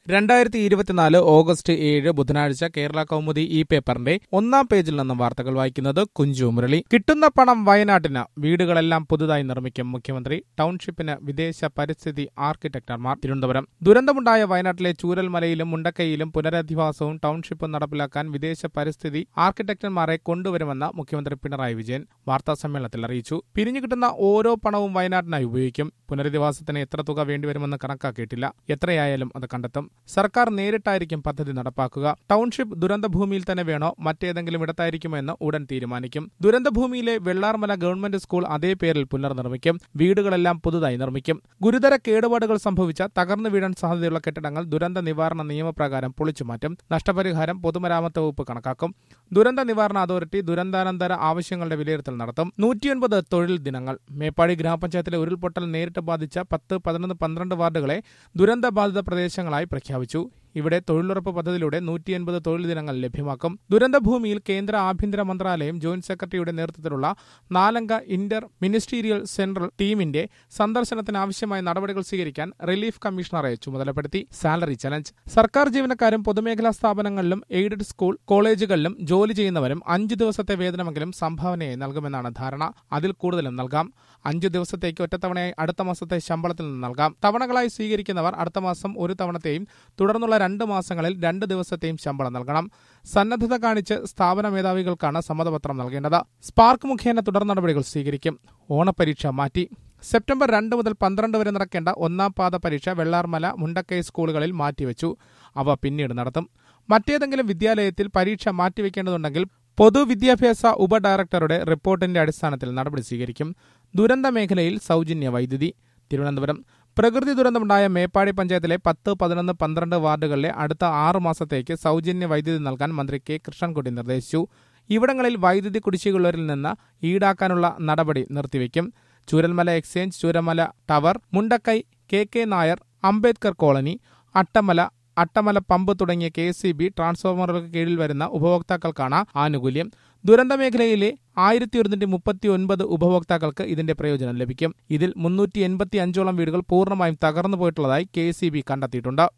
രണ്ടായിരത്തി ഇരുപത്തിനാല് ഓഗസ്റ്റ് ഏഴ് ബുധനാഴ്ച കേരള കൗമുദി ഈ പേപ്പറിന്റെ ഒന്നാം പേജിൽ നിന്നും വാർത്തകൾ വായിക്കുന്നത് കുഞ്ചു മുരളി കിട്ടുന്ന പണം വയനാട്ടിന് വീടുകളെല്ലാം പുതുതായി നിർമ്മിക്കും മുഖ്യമന്ത്രി ടൗൺഷിപ്പിന് വിദേശ പരിസ്ഥിതി ആർക്കിടെക്ടർമാർ തിരുവനന്തപുരം ദുരന്തമുണ്ടായ വയനാട്ടിലെ ചൂരൽമലയിലും മുണ്ടക്കൈയിലും പുനരധിവാസവും ടൗൺഷിപ്പും നടപ്പിലാക്കാൻ വിദേശ പരിസ്ഥിതി ആർക്കിടെക്ടർമാരെ കൊണ്ടുവരുമെന്ന് മുഖ്യമന്ത്രി പിണറായി വിജയൻ വാർത്താ സമ്മേളനത്തിൽ അറിയിച്ചു പിരിഞ്ഞു കിട്ടുന്ന ഓരോ പണവും വയനാട്ടിനായി ഉപയോഗിക്കും പുനരധിവാസത്തിന് എത്ര തുക വേണ്ടിവരുമെന്ന് കണക്കാക്കിയിട്ടില്ല എത്രയായാലും അത് കണ്ടെത്തും സർക്കാർ നേരിട്ടായിരിക്കും പദ്ധതി നടപ്പാക്കുക ടൗൺഷിപ്പ് ദുരന്തഭൂമിയിൽ തന്നെ വേണോ മറ്റേതെങ്കിലും ഇടത്തായിരിക്കുമോ എന്ന് ഉടൻ തീരുമാനിക്കും ദുരന്തഭൂമിയിലെ വെള്ളാർമല ഗവൺമെന്റ് സ്കൂൾ അതേ പേരിൽ പുനർനിർമ്മിക്കും വീടുകളെല്ലാം പുതുതായി നിർമ്മിക്കും ഗുരുതര കേടുപാടുകൾ സംഭവിച്ച തകർന്നു വീഴാൻ സാധ്യതയുള്ള കെട്ടിടങ്ങൾ ദുരന്ത നിവാരണ നിയമപ്രകാരം പൊളിച്ചുമാറ്റും നഷ്ടപരിഹാരം പൊതുമരാമത്ത് വകുപ്പ് കണക്കാക്കും ദുരന്ത നിവാരണ അതോറിറ്റി ദുരന്താനന്തര ആവശ്യങ്ങളുടെ വിലയിരുത്തൽ നടത്തും നൂറ്റിയൊൻപത് തൊഴിൽ ദിനങ്ങൾ മേപ്പാടി ഗ്രാമപഞ്ചായത്തിലെ ഉരുൾപൊട്ടൽ നേരിട്ട് ബാധിച്ച പത്ത് പതിനൊന്ന് പന്ത്രണ്ട് വാർഡുകളെ ദുരന്തബാധിത പ്രദേശങ്ങളായി പ്രഖ്യാപിച്ചു ഇവിടെ തൊഴിലുറപ്പ് പദ്ധതിയിലൂടെ നൂറ്റി എൺപത് തൊഴിൽ ദിനങ്ങൾ ലഭ്യമാക്കും ദുരന്തഭൂമിയിൽ കേന്ദ്ര ആഭ്യന്തര മന്ത്രാലയം ജോയിന്റ് സെക്രട്ടറിയുടെ നേതൃത്വത്തിലുള്ള നാലംഗ ഇന്റർ മിനിസ്റ്റീരിയൽ സെൻട്രൽ ടീമിന്റെ സന്ദർശനത്തിന് ആവശ്യമായ നടപടികൾ സ്വീകരിക്കാൻ റിലീഫ് കമ്മീഷണറെ ചുമതലപ്പെടുത്തി സാലറി ചലഞ്ച് സർക്കാർ ജീവനക്കാരും പൊതുമേഖലാ സ്ഥാപനങ്ങളിലും എയ്ഡഡ് സ്കൂൾ കോളേജുകളിലും ജോലി ചെയ്യുന്നവരും അഞ്ചു ദിവസത്തെ വേതനമെങ്കിലും സംഭാവനയായി നൽകുമെന്നാണ് ധാരണ അതിൽ കൂടുതലും നൽകാം അഞ്ചു ദിവസത്തേക്ക് ഒറ്റത്തവണയായി അടുത്ത മാസത്തെ ശമ്പളത്തിൽ നിന്ന് നൽകാം തവണകളായി സ്വീകരിക്കുന്നവർ അടുത്ത മാസം ഒരു തവണത്തെയും തുടർന്നുള്ള രണ്ട് മാസങ്ങളിൽ രണ്ട് ദിവസത്തെയും ശമ്പളം നൽകണം സന്നദ്ധത കാണിച്ച് സ്ഥാപന മേധാവികൾക്കാണ് സമ്മതപത്രം നൽകേണ്ടത് സ്പാർക്ക് മുഖേന തുടർ നടപടികൾ സ്വീകരിക്കും ഓണപരീക്ഷ മാറ്റി സെപ്റ്റംബർ രണ്ട് മുതൽ പന്ത്രണ്ട് വരെ നടക്കേണ്ട ഒന്നാം പാദ പരീക്ഷ വെള്ളാർമല മുണ്ടക്കൈ സ്കൂളുകളിൽ മാറ്റിവെച്ചു അവ പിന്നീട് നടത്തും മറ്റേതെങ്കിലും വിദ്യാലയത്തിൽ പരീക്ഷ മാറ്റിവെക്കേണ്ടതുണ്ടെങ്കിൽ പൊതുവിദ്യാഭ്യാസ ഉപഡയറക്ടറുടെ റിപ്പോർട്ടിന്റെ അടിസ്ഥാനത്തിൽ നടപടി സ്വീകരിക്കും ദുരന്ത മേഖലയിൽ സൗജന്യ വൈദ്യുതി തിരുവനന്തപുരം പ്രകൃതി ദുരന്തമുണ്ടായ മേപ്പാടി പഞ്ചായത്തിലെ പത്ത് പതിനൊന്ന് പന്ത്രണ്ട് വാർഡുകളിലെ അടുത്ത ആറ് മാസത്തേക്ക് സൗജന്യ വൈദ്യുതി നൽകാൻ മന്ത്രി കെ കൃഷ്ണൻകുട്ടി നിർദ്ദേശിച്ചു ഇവിടങ്ങളിൽ വൈദ്യുതി കുടിശ്ശികയുള്ളവരിൽ നിന്ന് ഈടാക്കാനുള്ള നടപടി നിർത്തിവെക്കും Chooralmala exchange Chooramala tower Mundakkai K K Nair Ambedkar colony Attamala Attamala pump തുടങ്ങിയ കെ എസ് സി ബി ട്രാൻസ്ഫോമറുകൾക്ക് കീഴിൽ വരുന്ന ഉപഭോക്താക്കൾക്കാണ് ആനുകൂല്യം ദുരന്ത മേഖലയിലെ ആയിരത്തി ഒരുന്നൂറ്റി മുപ്പത്തി ഒൻപത് ഉപഭോക്താക്കൾക്ക് ഇതിന്റെ പ്രയോജനം ലഭിക്കും ഇതിൽ മുന്നൂറ്റി എൺപത്തി അഞ്ചോളം വീടുകൾ പൂർണ്ണമായും തകർന്നു പോയിട്ടുള്ളതായി കെ എസ് സി ബി കണ്ടെത്തിയിട്ടുണ്ട്